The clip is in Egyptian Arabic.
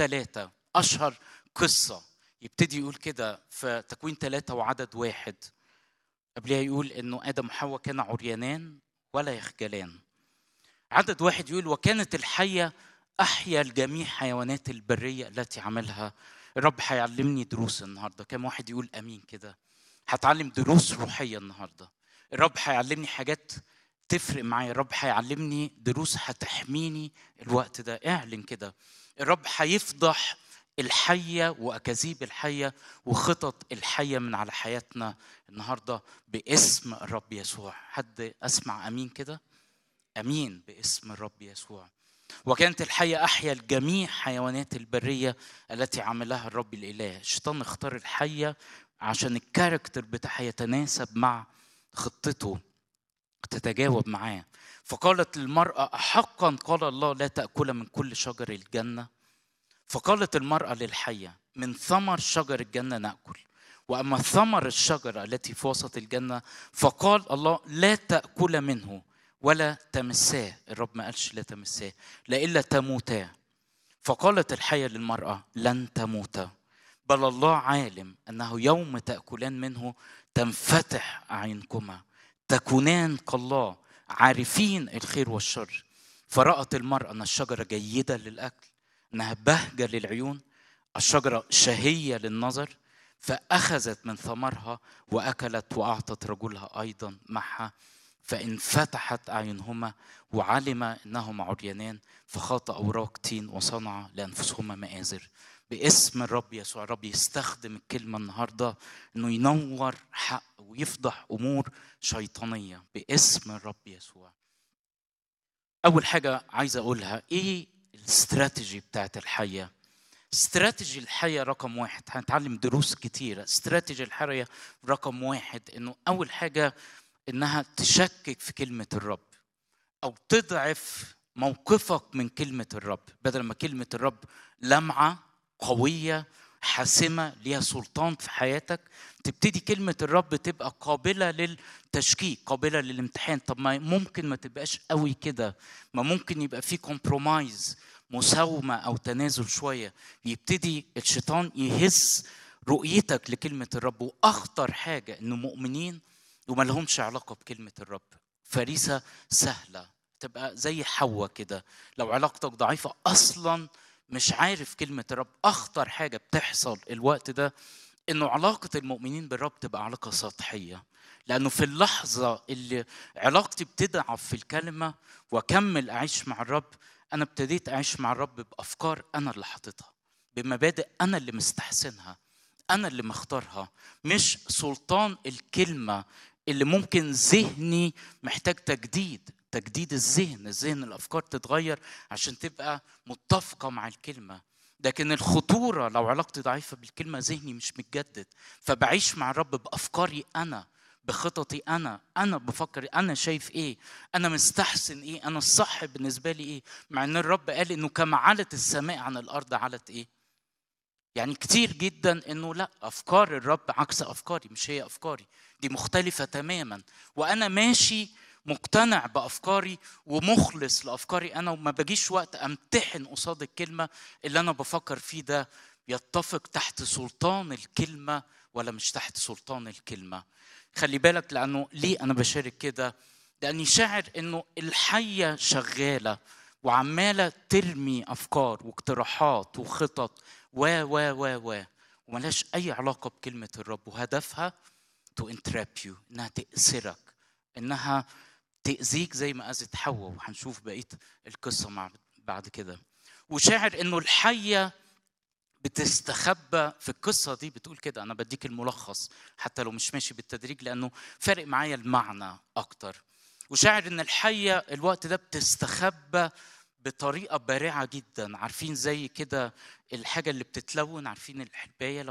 ثلاثة أشهر قصة يبتدي يقول كده في تكوين ثلاثة وعدد واحد قبلها يقول إنه آدم وحواء كانا عريانان ولا يخجلان عدد واحد يقول وكانت الحية أحيا الجميع حيوانات البرية التي عملها الرب هيعلمني دروس النهاردة كم واحد يقول أمين كده هتعلم دروس روحية النهاردة الرب هيعلمني حاجات تفرق معايا الرب هيعلمني دروس هتحميني الوقت ده اعلن كده الرب هيفضح الحية وأكاذيب الحية وخطط الحية من على حياتنا النهاردة باسم الرب يسوع حد أسمع أمين كده أمين باسم الرب يسوع وكانت الحية أحيا الجميع حيوانات البرية التي عملها الرب الإله الشيطان اختار الحية عشان الكاركتر بتاعها يتناسب مع خطته تتجاوب معاه فقالت للمرأة أحقا قال الله لا تأكل من كل شجر الجنة فقالت المرأة للحية من ثمر شجر الجنة نأكل وأما ثمر الشجرة التي في وسط الجنة فقال الله لا تأكل منه ولا تمساه الرب ما قالش لا تمساه لإلا تموتا فقالت الحية للمرأة لن تموتا بل الله عالم أنه يوم تأكلان منه تنفتح أعينكما تكونان كالله عارفين الخير والشر فرأت المرأة أن الشجرة جيدة للأكل أنها بهجة للعيون الشجرة شهية للنظر فأخذت من ثمرها وأكلت وأعطت رجلها أيضا معها فانفتحت أعينهما وعلم أنهما عريانان فخاط أوراق تين وصنع لأنفسهما مآزر باسم الرب يسوع الرب يستخدم الكلمة النهاردة أنه ينور حق ويفضح أمور شيطانية باسم الرب يسوع أول حاجة عايز أقولها إيه الاستراتيجي بتاعت الحية استراتيجي الحياة رقم واحد هنتعلم دروس كتيرة استراتيجي الحياة رقم واحد إنه أول حاجة إنها تشكك في كلمة الرب أو تضعف موقفك من كلمة الرب بدل ما كلمة الرب لمعة قوية حاسمة ليها سلطان في حياتك تبتدي كلمة الرب تبقى قابلة للتشكيك قابلة للامتحان طب ما ممكن ما تبقاش قوي كده ما ممكن يبقى في كومبرومايز مساومة أو تنازل شوية يبتدي الشيطان يهز رؤيتك لكلمة الرب وأخطر حاجة إنه مؤمنين وما لهمش علاقة بكلمة الرب فريسة سهلة تبقى زي حواء كده لو علاقتك ضعيفة أصلا مش عارف كلمة الرب أخطر حاجة بتحصل الوقت ده إنه علاقة المؤمنين بالرب تبقى علاقة سطحية لأنه في اللحظة اللي علاقتي بتضعف في الكلمة وأكمل أعيش مع الرب أنا ابتديت أعيش مع الرب بأفكار أنا اللي حاططها بمبادئ أنا اللي مستحسنها أنا اللي مختارها مش سلطان الكلمة اللي ممكن ذهني محتاج تجديد تجديد الذهن الذهن الافكار تتغير عشان تبقى متفقه مع الكلمه لكن الخطوره لو علاقتي ضعيفه بالكلمه ذهني مش متجدد فبعيش مع الرب بافكاري انا بخططي انا انا بفكر انا شايف ايه انا مستحسن ايه انا الصح بالنسبه لي ايه مع ان الرب قال انه كما علت السماء عن الارض علت ايه يعني كتير جدا انه لا افكار الرب عكس افكاري مش هي افكاري دي مختلفه تماما وانا ماشي مقتنع بافكاري ومخلص لافكاري انا وما بجيش وقت امتحن قصاد الكلمه اللي انا بفكر فيه ده يتفق تحت سلطان الكلمه ولا مش تحت سلطان الكلمه خلي بالك لانه ليه انا بشارك كده لاني شاعر انه الحيه شغاله وعماله ترمي افكار واقتراحات وخطط و و و و وملهاش اي علاقه بكلمه الرب وهدفها تو انتراب يو انها تاسرك انها تاذيك زي ما اذت حواء وهنشوف بقيه القصه مع بعد كده وشاعر انه الحيه بتستخبى في القصة دي بتقول كده أنا بديك الملخص حتى لو مش ماشي بالتدريج لأنه فارق معايا المعنى أكتر وشاعر إن الحية الوقت ده بتستخبى بطريقة بارعة جدا عارفين زي كده الحاجة اللي بتتلون عارفين الحباية لما